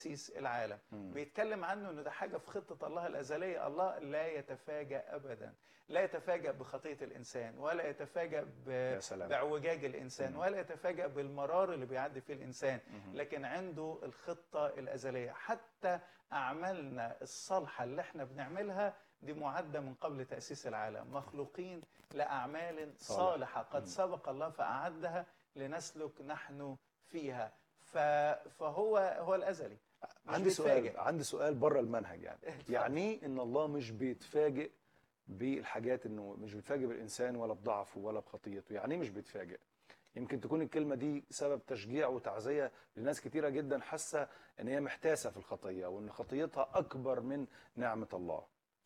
تأسيس العالم مم. بيتكلم عنه انه ده حاجه في خطه الله الازليه الله لا يتفاجأ ابدا لا يتفاجأ بخطيه الانسان ولا يتفاجأ ب... يا سلام. باعوجاج الانسان مم. ولا يتفاجأ بالمرار اللي بيعدي فيه الانسان مم. لكن عنده الخطه الازليه حتى اعمالنا الصالحه اللي احنا بنعملها دي معده من قبل تاسيس العالم مخلوقين لاعمال صالح. صالحه قد مم. سبق الله فاعدها لنسلك نحن فيها ف... فهو هو الازلي مش عندي سؤال بيتفاجئ. عندي سؤال بره المنهج يعني اتفضل. يعني ايه ان الله مش بيتفاجئ بالحاجات انه مش بيتفاجئ بالانسان ولا بضعفه ولا بخطيته يعني ايه مش بيتفاجئ يمكن تكون الكلمه دي سبب تشجيع وتعزيه لناس كتيره جدا حاسه ان هي محتاسه في الخطيه وان خطيتها اكبر من نعمه الله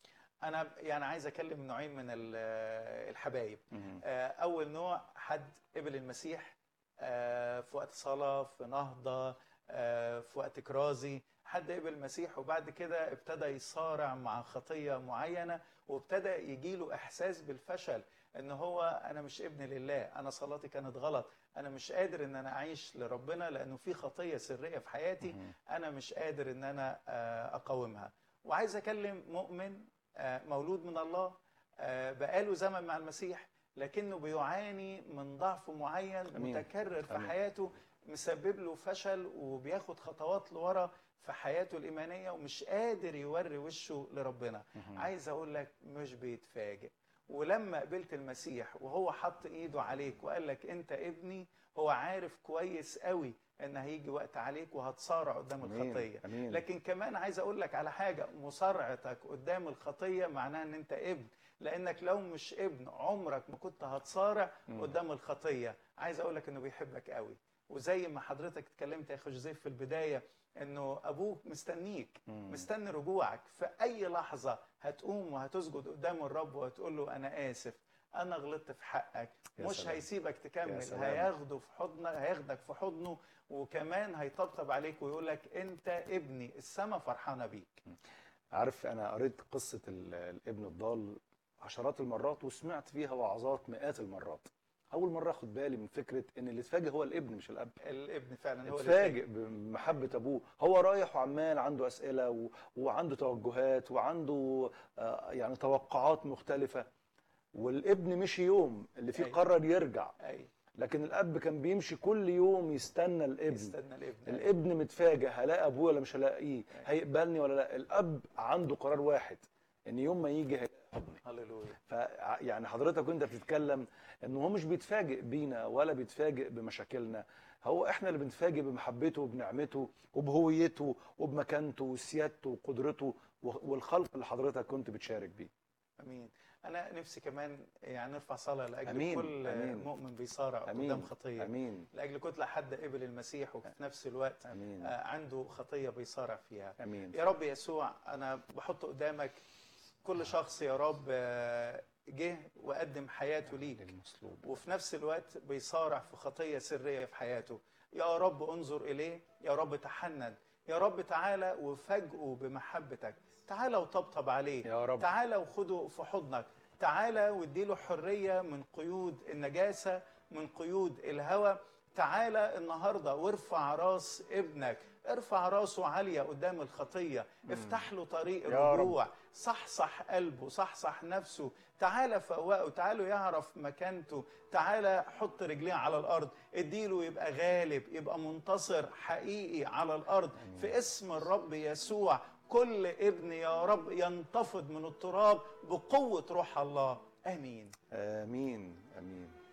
انا يعني عايز اكلم نوعين من ال- الحبايب مهم. آه، اول نوع حد قبل المسيح آه، في وقت صلاه في نهضه آه، في وقت كرازي حد قبل المسيح وبعد كده ابتدى يصارع مع خطيه معينه وابتدى يجيله احساس بالفشل ان هو انا مش ابن لله انا صلاتي كانت غلط انا مش قادر ان انا اعيش لربنا لانه في خطيه سريه في حياتي مهم. انا مش قادر ان انا آه، اقاومها وعايز اكلم مؤمن آه، مولود من الله آه، بقاله زمن مع المسيح لكنه بيعاني من ضعف معين أمين. متكرر في أمين. حياته مسبب له فشل وبياخد خطوات لورا في حياته الإيمانية ومش قادر يوري وشه لربنا مهم. عايز أقول لك مش بيتفاجئ ولما قبلت المسيح وهو حط ايده عليك وقال لك انت ابني هو عارف كويس قوي ان هيجي وقت عليك وهتصارع قدام أمين. الخطيه أمين. لكن كمان عايز اقول لك على حاجه مصارعتك قدام الخطيه معناها ان انت ابن لانك لو مش ابن عمرك ما كنت هتصارع مم. قدام الخطيه عايز اقول لك انه بيحبك قوي وزي ما حضرتك اتكلمت يا اخي جوزيف في البدايه انه ابوك مستنيك مم. مستني رجوعك في اي لحظه هتقوم وهتسجد قدام الرب وهتقول له انا اسف انا غلطت في حقك يا مش سلام. هيسيبك يا تكمل سلام. هياخده في حضنك هياخدك في حضنه وكمان هيطبطب عليك ويقول لك انت ابني السما فرحانه بيك عارف انا قريت قصه ال- الابن الضال عشرات المرات وسمعت فيها وعظات مئات المرات اول مره اخد بالي من فكره ان اللي اتفاجئ هو الابن مش الاب الابن فعلا هو اللي اتفاجئ بمحبه ابوه هو رايح وعمال عنده اسئله و... وعنده توجهات وعنده آه، يعني توقعات مختلفه والابن مشي يوم اللي فيه أيوة. قرر يرجع اي لكن الاب كان بيمشي كل يوم يستنى الابن يستنى الابن الابن متفاجئ هلاقي ابوه ولا مش هلاقيه أيوة. هيقبلني ولا لا الاب عنده قرار واحد ان يوم ما يجي هيلاقي حضني هللويا ف يعني حضرتك وانت بتتكلم انه هو مش بيتفاجئ بينا ولا بيتفاجئ بمشاكلنا هو احنا اللي بنتفاجئ بمحبته وبنعمته وبهويته وبمكانته وسيادته وقدرته و- والخلق اللي حضرتك كنت بتشارك بيه امين انا نفسي كمان يعني نرفع صلاه لاجل أمين. كل أمين. مؤمن بيصارع قدام امين خطيه امين لاجل كل حد قبل المسيح وفي نفس الوقت امين آه، عنده خطيه بيصارع فيها امين يا رب يسوع انا بحط قدامك كل شخص يا رب آه، جه وقدم حياته ليك المصلوب وفي نفس الوقت بيصارع في خطية سرية في حياته يا رب انظر إليه يا رب تحنن يا رب تعالى وفاجئه بمحبتك تعالى وطبطب عليه يا رب تعالى وخده في حضنك تعالى واديله حرية من قيود النجاسة من قيود الهوى تعالى النهارده وارفع راس ابنك ارفع راسه عاليه قدام الخطيه افتح له طريق يا رب. الرجوع صحصح قلبه صحصح نفسه تعالى فوقه تعالوا يعرف مكانته تعالى حط رجليه على الارض اديله يبقى غالب يبقى منتصر حقيقي على الارض في اسم الرب يسوع كل ابن يا رب ينتفض من التراب بقوه روح الله امين امين امين